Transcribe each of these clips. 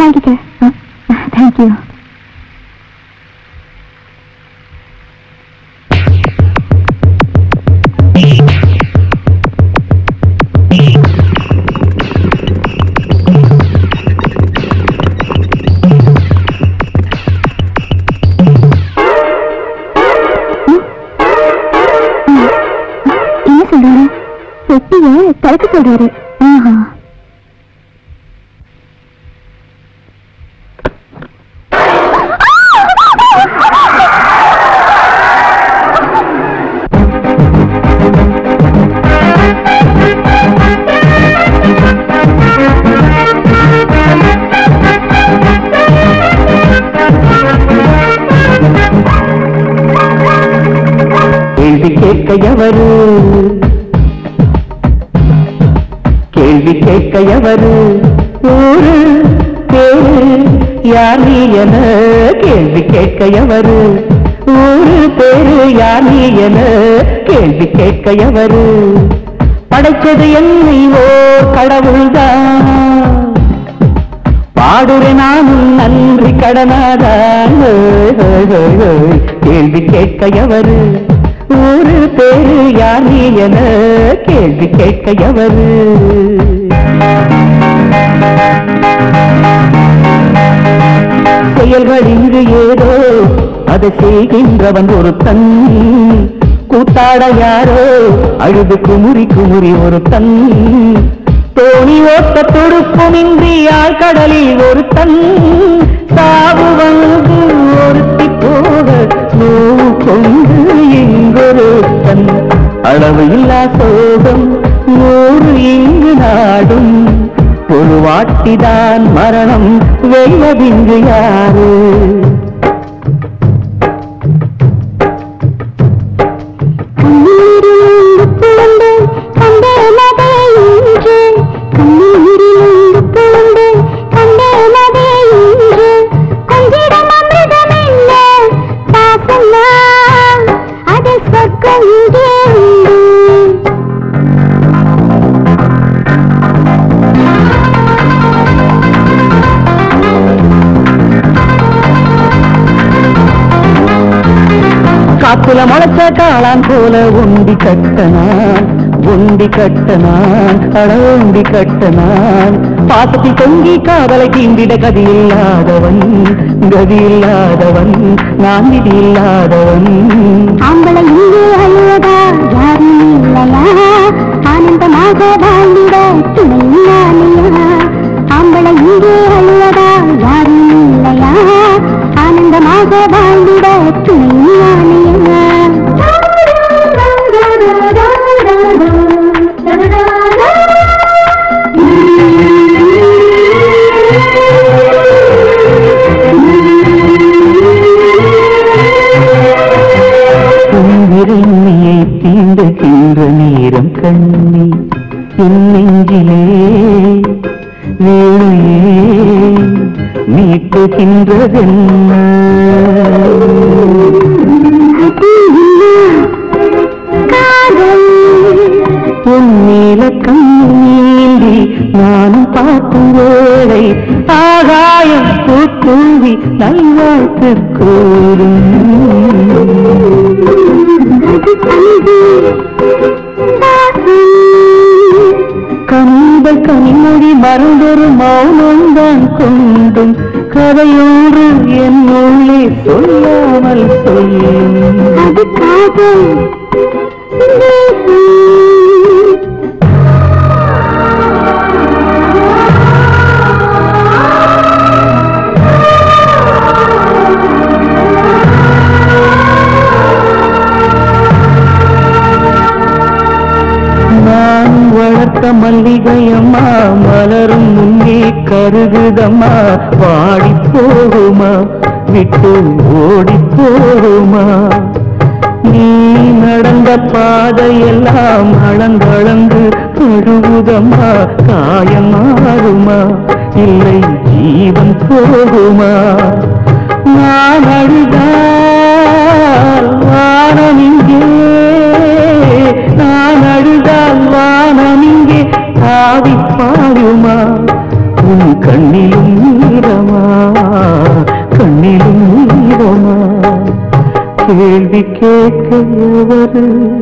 வாங்கிக்க தேங்க்யூ என்ன சொல்றாரு பெட்டிய திறக்க சொல்றாரு ஆஹா கேள்வி கேட்க எவரு கேள்வி கேட்க எவரு ஊரு பேரு யார் நீ என கேள்வி கேட்க எவரு ஊரு பேரு யார் நீ என கேள்வி கேட்க எவரு படைச்சது என்னை ஓர் கடவுள்தான் பாடுறேன் நானும் நன்றி கடனாதான் ஹோய், ஹோய், ஹோய், ஹோய். கேள்வி கேட்க எவரு ஊரு பேரு யார் நீ என கேள்வி கேட்க எவரு செயல்கள் இங்கு ஏதோ அதை செய்கின்றவன் ஒரு தன் கூத்தாட யாரோ அழுது குமுறி குமுறி ஒரு தன் தோணி ஓட்ட துடுப்புமின்றி ஆழ்கடலில் ஒரு தன் சாவு வந்து ஒருத்தி போக நோவு கொண்டு இங்கொரு தன் அளவு இல்லா சோகம் நூறு இங்கு நாடும் ஒரு வாட்டிதான் மரணம் வெல்லவிங்கு யாரு காத்துல முளைச்ச காளான் போல உண்டி கட்டனான் உண்டி கட்டனான் அட உண்டி கட்டனான் பாசத்தி தொங்கி காதலை தீண்டிட கதி இல்லாதவன் கதி இல்லாதவன் நான் விதி இல்லாதவன் ஆம்பளை இங்கே அழுவதா யாரும் இல்லையா ஆனந்தமாக வாழ்ந்திட துணை நாளையா ஆம்பளை இங்கே அழுவதா யாரும் இல்லையா ஆனந்தமாக வாழ்ந்திட துணை உயிரின்மையை தீண்டுகின்ற நேரம் கண்ணி என் நெஞ்சிலே வேளையே மீட்டுகின்றதென்ன உன்னீல கண்ணீந்தி நானும் பார்க்கும் வேளை ஆகாயம் பூக்கூவி நல்வாழ்த்து கூறும் கந்த கனிமொழி மறந்தொரு மௌனம்தான் கொண்டும் கதையோடு என் உள்ளே சொல்லாமல் சொல்லும் அது காதல் நான் வளர்த்த மல்லிகையம்மா மலரும் முன்னே கருகுதம்மா வாடி போகுமா விட்டு ஓடி போகுமா நீ நடந்த பாதையெல்லாம் அளந்தளந்து அழுகுதம்மா காயம் மாறுமா இல்லை ஜீவன் போகுமா நான் அழுதால் வானம் இங்கே நான் அழுதால் வானம் இங்கே ஆவி பாடுமா உன் கண்ணிலும் ஈரமா கண்ணிலும் ஈரமா கேள்வி கேட்க எவரு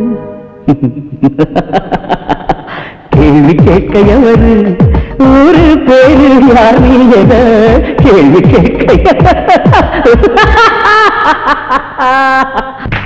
கேள்வி கேட்க எவரு ஒரு பேரு யார் நீ என கேள்வி கேட்க